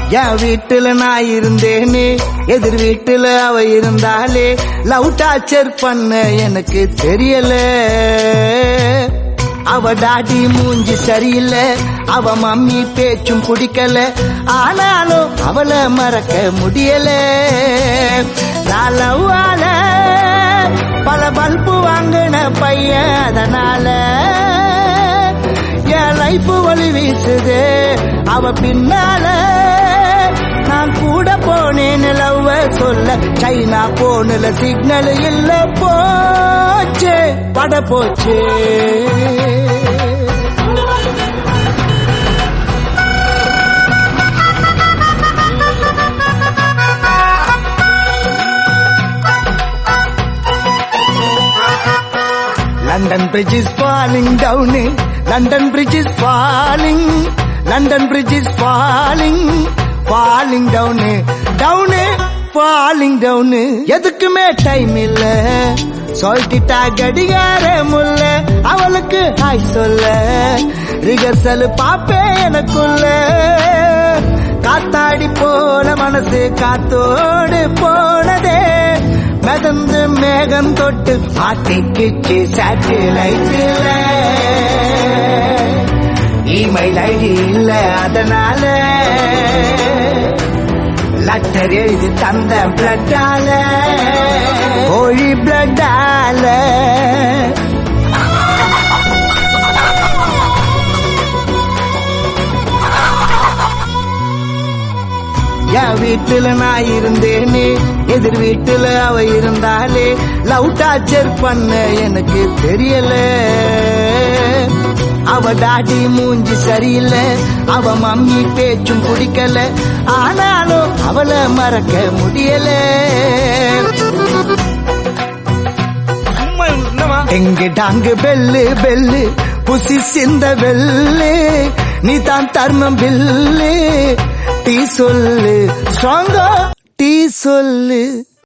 என் வீட்டுல நான் இருந்தேனே எதிர் வீட்டுல அவ இருந்தாலே லவ் டார்ச்சர் பண்ண எனக்கு தெரியல அவ டாடி மூஞ்சி சரியில்லை அவ மம்மி பேச்சும் பிடிக்கல ஆனாலும் அவளை மறக்க முடியல நான் லவ்வால பல பல்பு வாங்கின பையன் அதனால என் லைஃப் வழி வீசுது அவ பின்னால நான் கூட போனேன் லவ் சொல்ல சைனா போனல சிக்னல் இல்ல போச்சு பட போச்சு London bridge is falling down London bridge is falling London bridge is falling falling down down falling down எதுக்குமே டைம் இல்ல சொல்லிட்டா கடிகார முல்ல அவளுக்கு ஹாய் சொல்ல ரிகர்சல் பாப்பே எனக்குள்ள காத்தாடி போன மனசு காத்தோடு போனதே மிதந்து மேகம் தொட்டு மாட்டிக்கிச்சு சேட்டலைட்ல இமெயில் ஐடி இல்ல அதனால லெட்டர் எழுதி தந்த பிளட்டால கோழி பிளட்டால என் வீட்டுல நான் இருந்தேனே எதிர் வீட்டுல அவ இருந்தாலே லவ் டார்ச்சர் பண்ண எனக்கு தெரியல அவ டாடி மூஞ்சி சரியில்லை அவ மம்மி பேச்சும் பிடிக்கல ஆனாலும் அவளை மறக்க முடியல எங்க டாங்கு பெல்லு பெல்லு புசி சிந்த வெள்ளு நீ தான் தர்மம் பில்லு டீ சொல்லு ஸ்ட்ராங்கா டீ சொல்லு